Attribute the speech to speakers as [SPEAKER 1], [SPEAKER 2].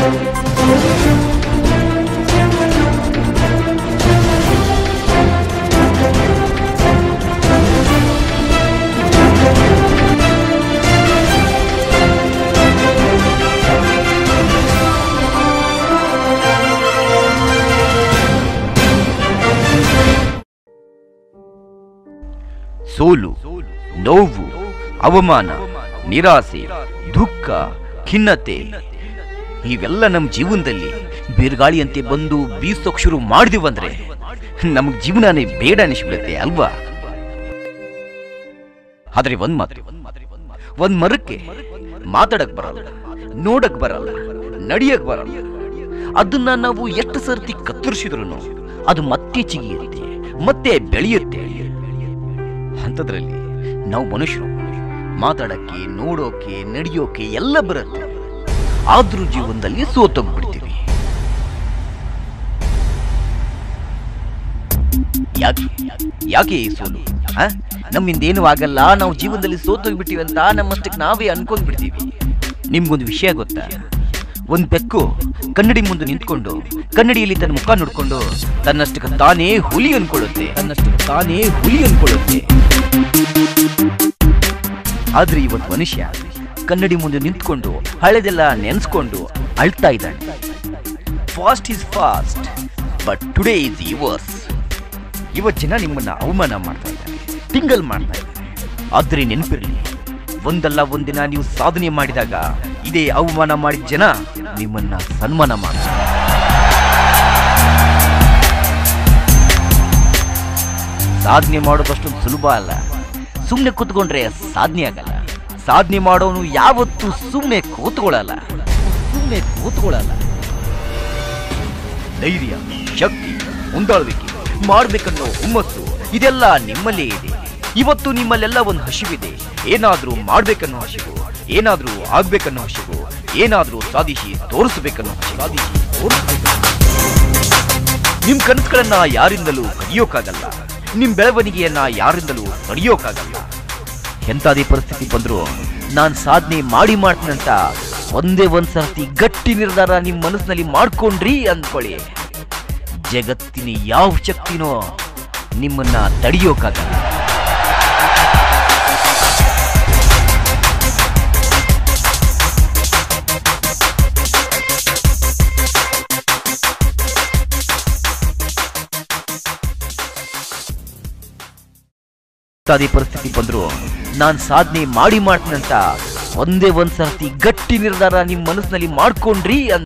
[SPEAKER 1] ಸೋಲು ನೋವು ಅವಮಾನ ನಿರಾಸೆ ದುಃಖ ಖಿನ್ನತೆ ಇವೆಲ್ಲ ನಮ್ಮ ಜೀವನದಲ್ಲಿ ಬಿರುಗಾಳಿಯಂತೆ ಬಂದು ಬೀಸೋಕ್ ಶುರು ಮಾಡಿದಿವಂದ್ರೆ ನಮಗ್ ಜೀವನನೇ ಬೇಡ ಅನಿಸ್ಬಿಡುತ್ತೆ ಅಲ್ವಾ ಆದ್ರೆ ಒಂದ್ ಮಾತ್ರ ಒಂದ್ ಮರಕ್ಕೆ ಮಾತಾಡಕ್ ಬರಲ್ಲ ನೋಡಕ್ ಬರಲ್ಲ ನಡಿಯಕ್ ಬರಲ್ಲ ಅದನ್ನ ನಾವು ಎಷ್ಟು ಸರ್ತಿ ಕತ್ತರಿಸಿದ್ರು ಅದು ಮತ್ತೆ ಚಿಗಿಯುತ್ತೆ ಮತ್ತೆ ಬೆಳೆಯುತ್ತೆ ಅಂಥದ್ರಲ್ಲಿ ನಾವು ಮನುಷ್ಯರು ಮಾತಾಡಕ್ಕೆ ನೋಡೋಕೆ ನಡೆಯೋಕೆ ಎಲ್ಲ ಬರುತ್ತೆ ಆದ್ರೂ ಜೀವನದಲ್ಲಿ ಸೋತೋಗ್ಬಿಡ್ತೀವಿ ಯಾಕೆ ಯಾಕೆ ಈ ಸೋಲು ಆ? ನಮ್ಮಿಂದ ಏನು ಆಗಲ್ಲ ನಾವು ಜೀವನದಲ್ಲಿ ಸೋತೋಗ್ಬಿಟ್ಟಿವಿ ಅಂತ ನಮ್ಮಷ್ಟಕ್ಕೆ ನಾವೇ ಅನ್ಕೊಂಡ್ಬಿಡ್ತೀವಿ ನಿಮ್ಗೊಂದು ವಿಷಯ ಗೊತ್ತಾ ಒಂದ್ ಬೆಕ್ಕು ಕನ್ನಡಿ ಮುಂದೆ ನಿಂತ್ಕೊಂಡು ಕನ್ನಡಿಯಲ್ಲಿ ತನ್ನ ಮುಖ ನೋಡ್ಕೊಂಡು ತನ್ನಷ್ಟಕ್ಕೆ ತಾನೇ ಹುಲಿ ಅನ್ಕೊಳ್ಳುತ್ತೆ ತನ್ನಷ್ಟಕ್ಕೆ ತಾನೇ ಹುಲಿ ಅನ್ಕೊಳ್ಳುತ್ತೆ ಆದ್ರೆ ಇವತ್ತು ಮನುಷ್ಯ ಕನ್ನಡಿ ಮುಂದೆ ನಿಂತ್ಕೊಂಡು ಹಳೆದೆಲ್ಲ ನೆನ್ಸ್ಕೊಂಡು ಅಳ್ತಾ ಇದ್ದಾನೆ past is past but today is yours ಇವತ್ತು ಜನ ನಿಮ್ಮನ್ನ ಅವಮಾನ ಮಾಡ್ತಾ ಇದ್ದಾರೆ ತಿಂಗಲ್ ಮಾಡ್ತಾ ಇದ್ದಾರೆ ಆದ್ರೆ ನೆನಪಿರಲಿ ಒಂದಲ್ಲ ಒಂದಿನ ನೀವು ಸಾಧನೆ ಮಾಡಿದಾಗ ಇದೇ ಅವಮಾನ ಮಾಡಿದ ಜನ ನಿಮ್ಮನ್ನ ಸನ್ಮಾನ ಮಾಡ್ತಾರೆ ಸಾಧನೆ ಮಾಡೋದಷ್ಟೊಂದು ಸುಲಭ ಅಲ್ಲ ಸುಮ್ಮನೆ ಕೂತ್ಕೊಂಡ್ರೆ ಸಾಧನೆ ಆಗಲ್ಲ ಸಾಧನೆ ಮಾಡೋನು ಯಾವತ್ತೂ ಸುಮ್ಮನೆ ಕೂತ್ಕೊಳ್ಳಲ್ಲ ಸುಮ್ಮನೆ ಕೂತ್ಕೊಳ್ಳಲ್ಲ ಧೈರ್ಯ ಶಕ್ತಿ ಮುಂದಾಳ್ವಿಕೆ ಮಾಡ್ಬೇಕನ್ನೋ ಹುಮ್ಮಸ್ಸು ಇದೆಲ್ಲ ನಿಮ್ಮಲ್ಲೇ ಇದೆ ಇವತ್ತು ನಿಮ್ಮಲ್ಲೆಲ್ಲ ಒಂದು ಹಸಿವಿದೆ ಏನಾದ್ರೂ ಮಾಡ್ಬೇಕನ್ನೋ ಹಸಿವು ಏನಾದ್ರೂ ಆಗ್ಬೇಕನ್ನೋ ಹಸಿವು ಏನಾದ್ರೂ ಸಾಧಿಸಿ ತೋರಿಸ್ಬೇಕನ್ನೋ ಹಸಿವು. ಸಾಧಿಸಿ ತೋರಿಸ್ಬೇಕನ್ನೋ ನಿಮ್ ಕನಸುಗಳನ್ನ ಯಾರಿಂದಲೂ ಕದಿಯೋಕ್ಕಾಗಲ್ಲ ನಿಮ್ ಬೆಳವಣಿಗೆಯನ್ನ ಯಾರಿಂದಲೂ ತಡೆಯೋಕ್ಕಾಗಲ್ಲ ಎಂತಾದೇ ಪರಿಸ್ಥಿತಿ ಬಂದ್ರು ನಾನ್ ಸಾಧನೆ ಮಾಡಿ ಮಾಡ್ತೀನಂತ ಒಂದೇ ಒಂದ್ ಸರ್ತಿ ಗಟ್ಟಿ ನಿರ್ಧಾರ ನಿಮ್ ಮನಸ್ಸಿನಲ್ಲಿ ಮಾಡ್ಕೊಂಡ್ರಿ ಅಂದ್ಕೊಳ್ಳಿ ಜಗತ್ತಿನ ಯಾವ ಶಕ್ತಿನೋ ನಿಮ್ಮನ್ನ ತಡೆಯೋಕ್ಕಾಗಲ್ಲ ಅದೇ ಪರಿಸ್ಥಿತಿ ಬಂದ್ರು ನಾನ್ ಸಾಧನೆ ಮಾಡಿ ಮಾಡ್ತೀನಂತ ಒಂದೇ ಒಂದ್ ಸರ್ತಿ ಗಟ್ಟಿ ನಿರ್ಧಾರ ನಿಮ್ ಮನಸ್ಸಿನಲ್ಲಿ ಮಾಡ್ಕೊಂಡ್ರಿ ಅಂತ